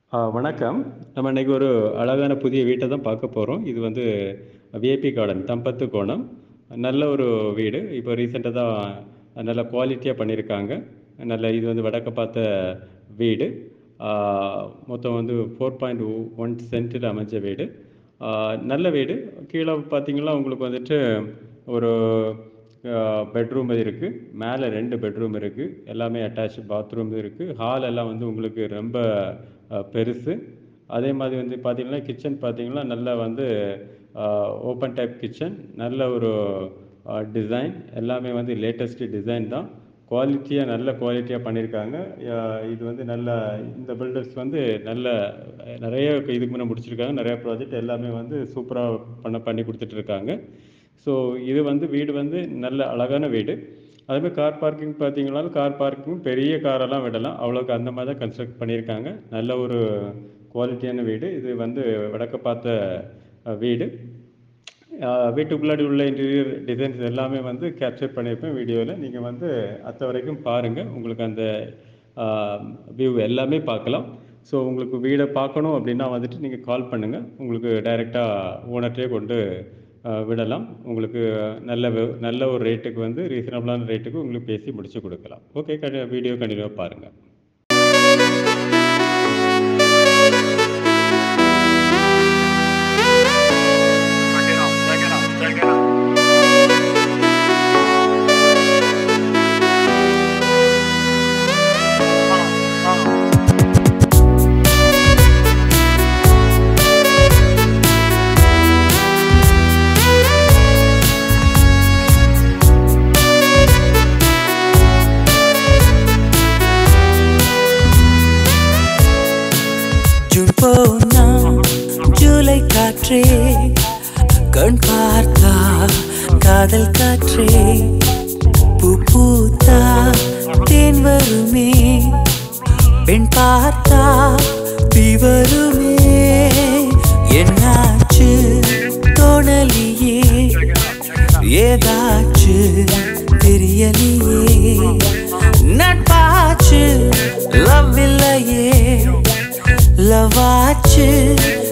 ஆ, வணக்கம் நம்ம இன்னைக்கு ஒரு அழகான புதிய வீட்டை தான் பார்க்க போகிறோம் இது வந்து விஐபி கார்டன் தம்பத்து கோணம் நல்ல ஒரு வீடு இப்போ ரீசெண்டாக தான் நல்ல குவாலிட்டியாக பண்ணியிருக்காங்க நல்ல இது வந்து வடக்க பார்த்த வீடு ஆ, மொத்தம் வந்து ஃபோர் பாயிண்ட் ஒன் சென்ட்டில் அமைஞ்ச வீடு ஆ, நல்ல வீடு கீழே பார்த்தீங்கன்னா உங்களுக்கு வந்துட்டு ஒரு பெட்ரூம் இருக்குது மேலே ரெண்டு பெட்ரூம் இருக்குது எல்லாமே அட்டாச் பாத்ரூம் இருக்குது ஹால் எல்லாம் வந்து உங்களுக்கு ரொம்ப அஹ், பெருசு அதே மாதிரி வந்து பார்த்தீங்கன்னா கிச்சன் பார்த்தீங்கன்னா நல்லா வந்து ஓப்பன் டைப் கிச்சன் நல்ல ஒரு டிசைன் எல்லாமே வந்து லேட்டஸ்ட் டிசைன் தான் குவாலிட்டியாக நல்ல குவாலிட்டியாக பண்ணியிருக்காங்க அஹ், இது வந்து நல்ல இந்த பில்டர்ஸ் வந்து நல்ல அஹ், நிறைய இதுக்கு முன்னே முடிச்சிருக்காங்க நிறைய ப்ராஜெக்ட் எல்லாமே வந்து சூப்பராக பண்ண பண்ணி கொடுத்துட்டு இருக்காங்க ஸோ இது வந்து வீடு வந்து நல்ல அழகான வீடு அதேமாதிரி கார் பார்க்கிங் பார்த்தீங்கன்னாலும் கார் பார்க்கிங் பெரிய காரெல்லாம் விடலாம் அவ்வளோக்கு அந்த மாதிரி தான் கன்ஸ்ட்ரக்ட் பண்ணியிருக்காங்க நல்ல ஒரு குவாலிட்டியான வீடு இது வந்து வடக்க பார்த்த அஹ், வீடு அஹ், வீட்டுக்குள்ளாடி உள்ள இன்டீரியர் டிசைன்ஸ் எல்லாமே வந்து கேப்சர் பண்ணியிருப்பேன் வீடியோவில் நீங்கள் வந்து அத்த வரைக்கும் பாருங்கள் உங்களுக்கு அந்த வியூ எல்லாமே பார்க்கலாம் ஸோ உங்களுக்கு வீடை பார்க்கணும் அப்படின்னா வந்துட்டு நீங்கள் கால் பண்ணுங்கள் உங்களுக்கு டைரெக்டாக ஓனர்ட்டே கொண்டு அஹ், விடலாம் உங்களுக்கு நல்ல வே- நல்ல ஒரு ரேட்டுக்கு வந்து ரீசனபிளான ரேட்டுக்கு உங்களுக்கு பேசி முடிச்சு கொடுக்கலாம் ஓகே கண்டி வீடியோ கண்டினியூவாக பாருங்கள் Check it out, check it out, check it out. Uh, uh. June போனா ஜூலை காற்றே கண் பார்த்தா காதல் காற்றே பூ பூத்தா தேன் வருமே பெண் பார்த்தா தீ வருமே என்னாச்சு தோணலியே ஏதாச்சு தெரியலையே நட்பாச்சு லவ் இல்லையே லவாச்சு